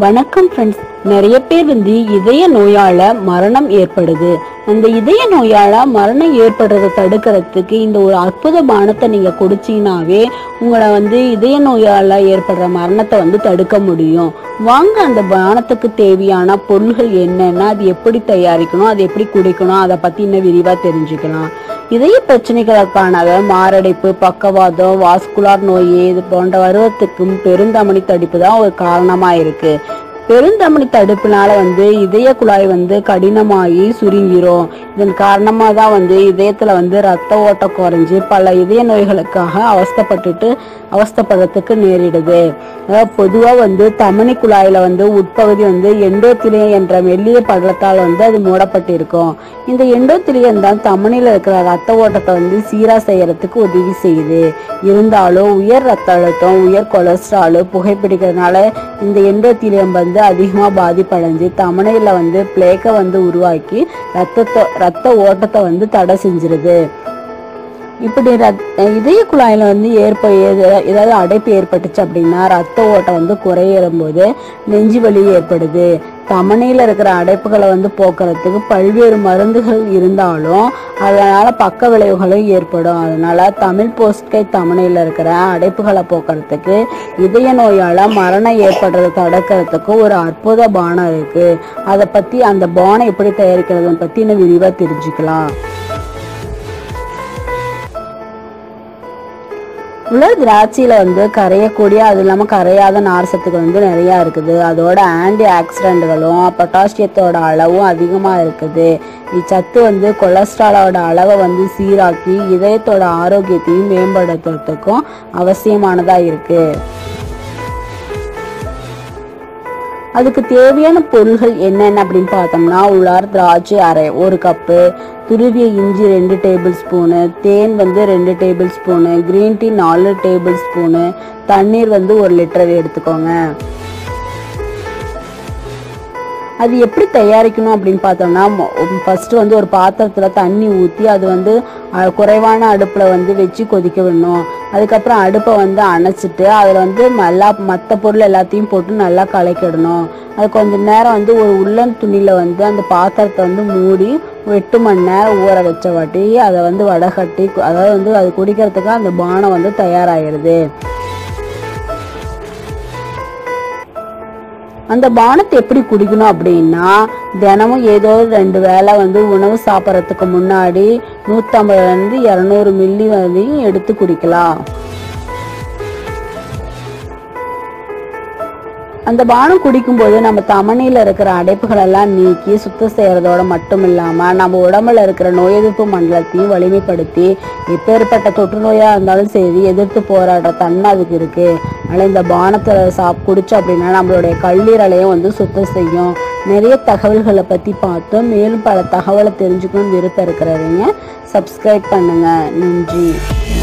வணக்கம் ஃப்ரெண்ட்ஸ் நிறைய பேர் வந்து இதய நோயால மரணம் ஏற்படுது அந்த இதய நோயால மரணம் ஏற்படுறதை தடுக்கிறதுக்கு இந்த ஒரு அற்புத பானத்தை நீங்க குடிச்சீங்கனாவே உங்களை வந்து இதய நோயால ஏற்படுற மரணத்தை வந்து தடுக்க முடியும் வாங்க அந்த பானத்துக்கு தேவையான பொருள்கள் என்னென்ன அது எப்படி தயாரிக்கணும் அது எப்படி குடிக்கணும் அதை பத்தி இன்னும் விரிவா தெரிஞ்சுக்கலாம் இதய பிரச்சனைகளுக்கான மாரடைப்பு பக்கவாதம் வாஸ்குலார் நோய் இது போன்ற வருவத்துக்கும் பெருந்தமனி தடிப்பு தான் ஒரு காரணமா இருக்கு பெருந்தமனி தடுப்புனால வந்து இதய குழாய் வந்து கடினமாகி சுருங்கிரும் இதன் காரணமா தான் வந்து இதயத்துல வந்து ரத்த ஓட்டம் குறைஞ்சு பல இதய நோய்களுக்காக அவஸ்தைப்பட்டுட்டு அவஸ்தைப்படுறதுக்கு நேரிடுது அதாவது பொதுவா வந்து தமனி குழாயில வந்து உட்பகுதி வந்து எண்டோத்திலியம் என்ற மெல்லிய படலத்தால் வந்து அது மூடப்பட்டிருக்கும் இந்த எண்டோத்திலியம் தான் தமனில இருக்கிற ரத்த ஓட்டத்தை வந்து சீரா செய்யறதுக்கு உதவி செய்யுது இருந்தாலும் உயர் ரத்த அழுத்தம் உயர் கொலஸ்ட்ரால் புகைப்பிடிக்கிறதுனால இந்த எண்டோத்திலியம் வந்து அதிகமா பாதிப்படைஞ்சு தமனையில வந்து பிளேக்கை வந்து உருவாக்கி ரத்தத்தை ரத்த ஓட்டத்தை வந்து தடை செஞ்சிருது இப்படி ரத் இதய குழாயில வந்து ஏற்ப ஏத- ஏதாவது அடைப்பு ஏற்பட்டுச்சு அப்படின்னா ரத்த ஓட்டம் வந்து குறையும் போது நெஞ்சு வலி ஏற்படுது தமனியில இருக்கிற அடைப்புகளை வந்து போக்குறதுக்கு பல்வேறு மருந்துகள் இருந்தாலும் அதனால பக்க விளைவுகளும் ஏற்படும் அதனால தமிழ் போஸ்ட்கை தமனையில இருக்கிற அடைப்புகளை போக்குறதுக்கு இதய நோயால மரணம் ஏற்படுறதை தடுக்கிறதுக்கு ஒரு அற்புத பானம் இருக்கு அதை பத்தி அந்த பானம் எப்படி தயாரிக்கிறதுன்னு பத்தி இன்னும் விரிவா தெரிஞ்சுக்கலாம் உலர் திராட்சையில வந்து கரையக்கூடிய அது இல்லாம கரையாத நார் சத்துக்கள் வந்து நிறைய இருக்குது அதோட ஆன்டி ஆக்சிடென்ட்களும் பொட்டாசியத்தோட அளவும் அதிகமா இருக்குது இச்சத்து வந்து கொலஸ்ட்ராலோட அளவை வந்து சீராக்கி இதயத்தோட ஆரோக்கியத்தையும் மேம்படுத்துறதுக்கும் அவசியமானதா இருக்கு அதுக்கு தேவையான பொருள்கள் என்னென்ன அப்படின்னு பார்த்தோம்னா உலர் திராட்சை அரை ஒரு கப்பு துருவிய இஞ்சி ரெண்டு டேபிள் ஸ்பூனு தேன் வந்து ரெண்டு டேபிள் ஸ்பூனு கிரீன் டீ நாலு டேபிள் ஸ்பூனு தண்ணீர் வந்து ஒரு லிட்டர் எடுத்துக்கோங்க அது எப்படி தயாரிக்கணும் அப்படின்னு பார்த்தோம்னா ஃபர்ஸ்ட் வந்து ஒரு பாத்திரத்துல தண்ணி ஊற்றி அது வந்து அஹ், குறைவான அடுப்புல வந்து வச்சு கொதிக்க விடணும் அதுக்கப்புறம் அடுப்பை வந்து அணைச்சிட்டு அதில் வந்து நல்லா மற்ற பொருள் எல்லாத்தையும் போட்டு நல்லா கலக்கிடணும் அது கொஞ்ச நேரம் வந்து ஒரு உள்ளன் துணியில வந்து அந்த பாத்திரத்தை வந்து மூடி ஒரு எட்டு மணி நேரம் ஊற வச்ச வாட்டி அதை வந்து வடகட்டி அதாவது வந்து அது குடிக்கிறதுக்கு அந்த பானம் வந்து தயாராகிடுது அந்த பானத்தை எப்படி குடிக்கணும் அப்படின்னா தினமும் ஏதோ ஒரு ரெண்டு வேளை வந்து உணவு சாப்பிட்றதுக்கு முன்னாடி நூற்றம்பதுலேருந்து இரநூறு மில்லி வரையும் எடுத்து குடிக்கலாம் அந்த பானம் குடிக்கும்போது நம்ம தமனியில் இருக்கிற அடைப்புகள் எல்லாம் நீக்கி சுத்தம் செய்யறதோட மட்டும் இல்லாம நம்ம உடம்புல இருக்கிற நோய் எதிர்ப்பு மண்டலத்தையும் வலிமைப்படுத்தி எப்பேற்பட்ட தொற்று நோயா இருந்தாலும் சரி எதிர்த்து போராடுற தன்மை அதுக்கு இருக்கு அதனால இந்த பானத்தை சாப் குடிச்சோம் அப்படின்னா நம்மளுடைய கல்லீரலையும் வந்து சுத்தம் செய்யும் நிறைய தகவல்களை பத்தி பார்த்தோம் மேலும் பல தகவலை தெரிஞ்சுக்கணும்னு விருப்பம் இருக்கிறவங்க சப்ஸ்கிரைப் பண்ணுங்க நன்றி